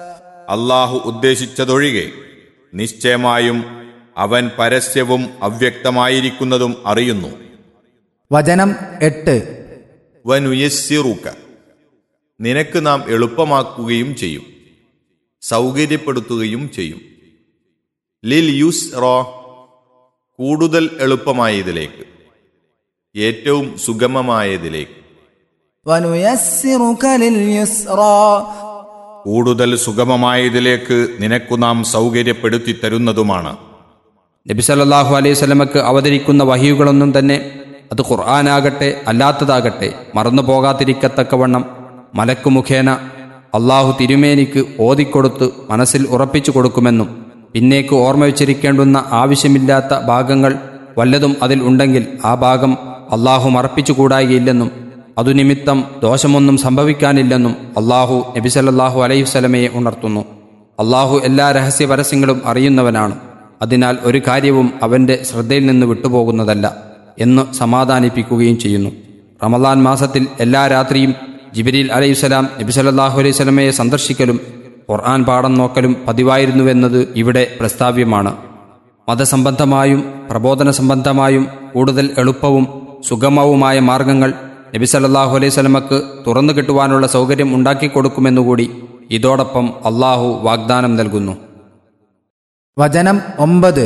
അള്ളാഹു ഉദ്ദേശിച്ചതൊഴികെ നിശ്ചയമായും അവൻ പരസ്യവും അവ്യക്തമായിരിക്കുന്നതും അറിയുന്നു വചനം എട്ട് വനുയസ്സിറുക്ക നിനക്ക് നാം എളുപ്പമാക്കുകയും ചെയ്യും സൗകര്യപ്പെടുത്തുകയും ചെയ്യും ലിൽ യുസ് റോ കൂടുതൽ എളുപ്പമായതിലേക്ക് ഏറ്റവും സുഗമമായതിലേക്ക് ونيسرك لليسرى കൂടുതൽ സുഗമമായതിലേക്ക് നിനക്കു നാം സൗകര്യപ്പെടുത്തി തരുന്നതുമാണ് നബി സല്ലല്ലാഹു അലൈഹി സ്വലമക്ക് അവതരിക്കുന്ന വഹിയുകളൊന്നും തന്നെ അത് ഖുർആനാകട്ടെ അല്ലാത്തതാകട്ടെ മറന്നു പോകാതിരിക്കത്തക്കവണ്ണം മലക്കു മുഖേന അള്ളാഹു തിരുമേനിക്ക് ഓതിക്കൊടുത്ത് മനസ്സിൽ ഉറപ്പിച്ചു കൊടുക്കുമെന്നും പിന്നേക്ക് ഓർമ്മ വെച്ചിരിക്കേണ്ടുന്ന ആവശ്യമില്ലാത്ത ഭാഗങ്ങൾ വല്ലതും അതിൽ ഉണ്ടെങ്കിൽ ആ ഭാഗം അള്ളാഹു മറപ്പിച്ചുകൂടായില്ലെന്നും അതുനിമിത്തം ദോഷമൊന്നും സംഭവിക്കാനില്ലെന്നും അള്ളാഹു നബി സല്ലല്ലാഹു അലൈഹി വസല്ലമയെ ഉണർത്തുന്നു അള്ളാഹു എല്ലാ രഹസ്യ പരസ്യങ്ങളും അറിയുന്നവനാണ് അതിനാൽ ഒരു കാര്യവും അവന്റെ ശ്രദ്ധയിൽ നിന്ന് വിട്ടുപോകുന്നതല്ല എന്ന് സമാധാനിപ്പിക്കുകയും ചെയ്യുന്നു റമദാൻ മാസത്തിൽ എല്ലാ രാത്രിയും ജിബിരിൽ അലൈഹിസ്സലാം നബി സല്ലല്ലാഹു അലൈഹി സ്വലമയെ സന്ദർശിക്കലും ഖുർആൻ പാഠം നോക്കലും പതിവായിരുന്നുവെന്നത് ഇവിടെ പ്രസ്താവ്യമാണ് മതസംബന്ധമായും പ്രബോധന സംബന്ധമായും കൂടുതൽ എളുപ്പവും സുഗമവുമായ മാർഗങ്ങൾ നബി സല്ലല്ലാഹു അലൈഹി സ്വലമക്ക് തുറന്നു കിട്ടുവാനുള്ള സൗകര്യം ഉണ്ടാക്കിക്കൊടുക്കുമെന്നുകൂടി ഇതോടൊപ്പം അള്ളാഹു വാഗ്ദാനം നൽകുന്നു വചനം ഒമ്പത്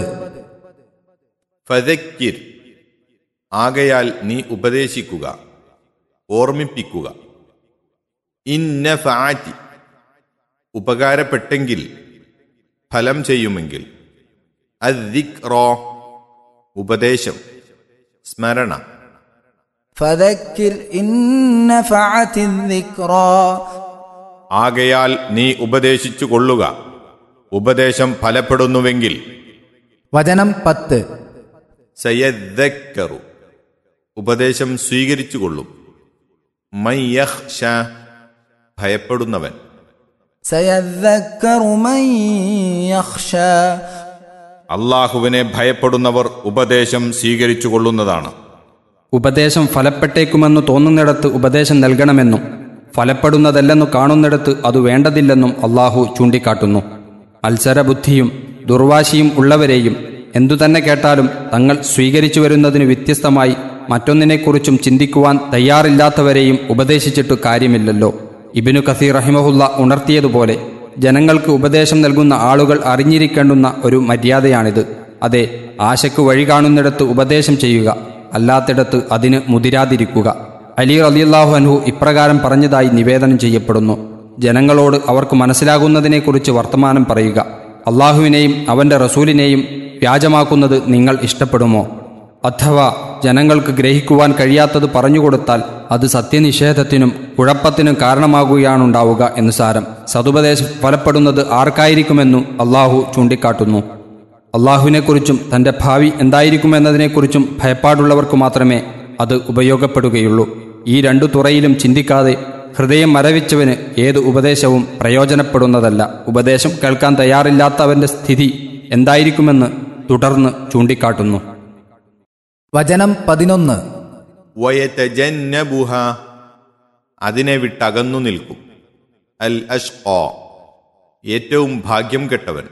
ഫതക്കിർ ആകയാൽ നീ ഉപദേശിക്കുക ഓർമ്മിപ്പിക്കുക ഇന്ന ഫാറ്റി ഉപകാരപ്പെട്ടെങ്കിൽ ഫലം ചെയ്യുമെങ്കിൽ അദിക് റോ ഉപദേശം സ്മരണ فذكر إن نفعت الذكرى ആകയാൽ നീ ഉപദേശിച്ചു കൊള്ളുക ഉപദേശം ഫലപ്പെടുന്നുവെങ്കിൽ വചനം പത്ത് സയദ്ദക്കറു ഉപദേശം സ്വീകരിച്ചു കൊള്ളും മയ്യഹ് ഷാ ഭയപ്പെടുന്നവൻ سيذكر من يخشى അള്ളാഹുവിനെ ഭയപ്പെടുന്നവർ ഉപദേശം സ്വീകരിച്ചു കൊള്ളുന്നതാണ് ഉപദേശം ഫലപ്പെട്ടേക്കുമെന്നു തോന്നുന്നിടത്ത് ഉപദേശം നൽകണമെന്നും ഫലപ്പെടുന്നതല്ലെന്നു കാണുന്നിടത്ത് അത് വേണ്ടതില്ലെന്നും അള്ളാഹു ചൂണ്ടിക്കാട്ടുന്നു മത്സരബുദ്ധിയും ദുർവാശിയും ഉള്ളവരെയും എന്തുതന്നെ കേട്ടാലും തങ്ങൾ സ്വീകരിച്ചു വരുന്നതിന് വ്യത്യസ്തമായി മറ്റൊന്നിനെക്കുറിച്ചും ചിന്തിക്കുവാൻ തയ്യാറില്ലാത്തവരെയും ഉപദേശിച്ചിട്ട് കാര്യമില്ലല്ലോ ഇബിനു കസീർ റഹിമഹുല്ല ഉണർത്തിയതുപോലെ ജനങ്ങൾക്ക് ഉപദേശം നൽകുന്ന ആളുകൾ അറിഞ്ഞിരിക്കേണ്ടുന്ന ഒരു മര്യാദയാണിത് അതെ ആശയ്ക്ക് വഴി കാണുന്നിടത്ത് ഉപദേശം ചെയ്യുക അല്ലാത്തിടത്ത് അതിന് മുതിരാതിരിക്കുക അലി റലിയല്ലാഹു അൻഹു ഇപ്രകാരം പറഞ്ഞതായി നിവേദനം ചെയ്യപ്പെടുന്നു ജനങ്ങളോട് അവർക്ക് മനസ്സിലാകുന്നതിനെക്കുറിച്ച് വർത്തമാനം പറയുക അള്ളാഹുവിനെയും അവന്റെ റസൂലിനെയും വ്യാജമാക്കുന്നത് നിങ്ങൾ ഇഷ്ടപ്പെടുമോ അഥവാ ജനങ്ങൾക്ക് ഗ്രഹിക്കുവാൻ കഴിയാത്തത് പറഞ്ഞുകൊടുത്താൽ അത് സത്യനിഷേധത്തിനും കുഴപ്പത്തിനും കാരണമാകുകയാണുണ്ടാവുക എന്ന് സാരം സതുപദേശം ഫലപ്പെടുന്നത് ആർക്കായിരിക്കുമെന്നു അള്ളാഹു ചൂണ്ടിക്കാട്ടുന്നു അള്ളാഹുവിനെക്കുറിച്ചും തന്റെ ഭാവി എന്തായിരിക്കുമെന്നതിനെക്കുറിച്ചും ഭയപ്പാടുള്ളവർക്ക് മാത്രമേ അത് ഉപയോഗപ്പെടുകയുള്ളൂ ഈ രണ്ടു തുറയിലും ചിന്തിക്കാതെ ഹൃദയം മരവിച്ചവന് ഏത് ഉപദേശവും പ്രയോജനപ്പെടുന്നതല്ല ഉപദേശം കേൾക്കാൻ തയ്യാറില്ലാത്തവന്റെ സ്ഥിതി എന്തായിരിക്കുമെന്ന് തുടർന്ന് ചൂണ്ടിക്കാട്ടുന്നു വചനം പതിനൊന്ന് വയതജന്നബുഹ അതിനെ വിട്ടകന്നു നിൽക്കും അൽ അഷ്ഖാ ഏറ്റവും ഭാഗ്യം കെട്ടവൻ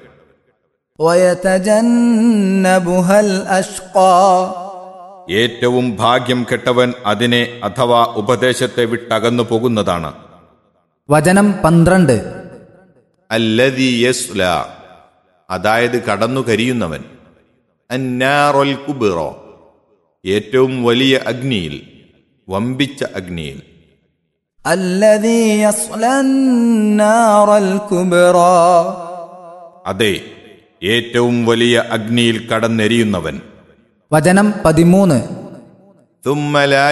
ويتجنبها الأشقى ഏറ്റവും ഭാഗ്യം കെട്ടവൻ അതിനെ അഥവാ ഉപദേശത്തെ വിട്ടകന്നു പോകുന്നതാണ് വചനം പന്ത്രണ്ട് അല്ലദി യസ്ല അതായത് കടന്നു കരിയുന്നവൻ അന്നാറൊൽ കുബിറോ ഏറ്റവും വലിയ അഗ്നിയിൽ വമ്പിച്ച അഗ്നിയിൽ الذي يصلى النار الكبرى അതെ ഏറ്റവും വലിയ അഗ്നിയിൽ കടന്നെരിയുന്നവൻ വചനം പതിമൂന്ന് ثم لا